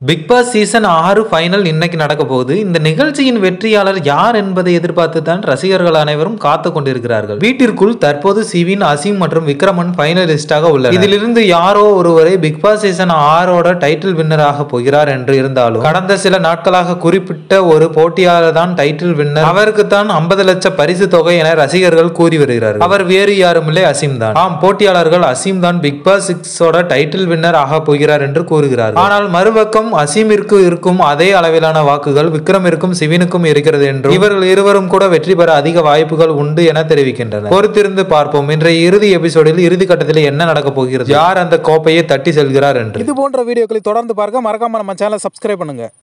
big Boss season ஆறு final இன்னைக்கு நடக்க போகுது இந்த நிகழ்ச்சியின் வெற்றியாளர் யார் என்பதை எதிர்பார்த்து தான் ரசிகர்கள் அனைவரும் காத்து கொண்டிருக்கிறார்கள் வீட்டிற்குள் தற்போது சிவின் அசீம் மற்றும் விக்ரமன் ஃபைனலிஸ்டாக உள்ளனர் இதிலிருந்து யாரோ ஒருவரை பிக் பாஸ் சீசன் ஆறோட டைட்டில் வின்னராக போகிறார் என்று இருந்தாலும் கடந்த சில நாட்களாக குறிப்பிட்ட ஒரு போட்டியாளர் தான் டைட்டில் வின்னர் அவருக்கு தான் ஐம்பது லட்சம் பரிசு தொகை என ரசிகர்கள் கூறி வருகிறார்கள் அவர் வேறு யாரும் இல்லை அசீம் தான் ஆம் போட்டியாளர்கள் அசீம் தான் பிக் பாஸ் சிக்ஸோட டைட்டில் வின்னர் ஆக போகிறார் என்று கூறுகிறார்கள் ஆனால் மறுபக்கம் அசீமிற்கு இருக்கும் அதே அளவிலான வாக்குகள் விக்ரமிற்கும் சிவினுக்கும் இருக்கிறது என்றும் இவர்கள் இருவரும் கூட வெற்றி பெற அதிக வாய்ப்புகள் உண்டு என தெரிவிக்கின்றனர் பொறுத்திருந்து பார்ப்போம் இன்றைய இறுதி எபிசோடில் இறுதி கட்டத்தில் என்ன நடக்க போகிறது யார் அந்த கோப்பையை தட்டி செல்கிறார் என்று இது போன்ற வீடியோக்களை தொடர்ந்து பார்க்க மறக்காம நம்ம சேனலை சப்ஸ்கிரைப் பண்ணுங்க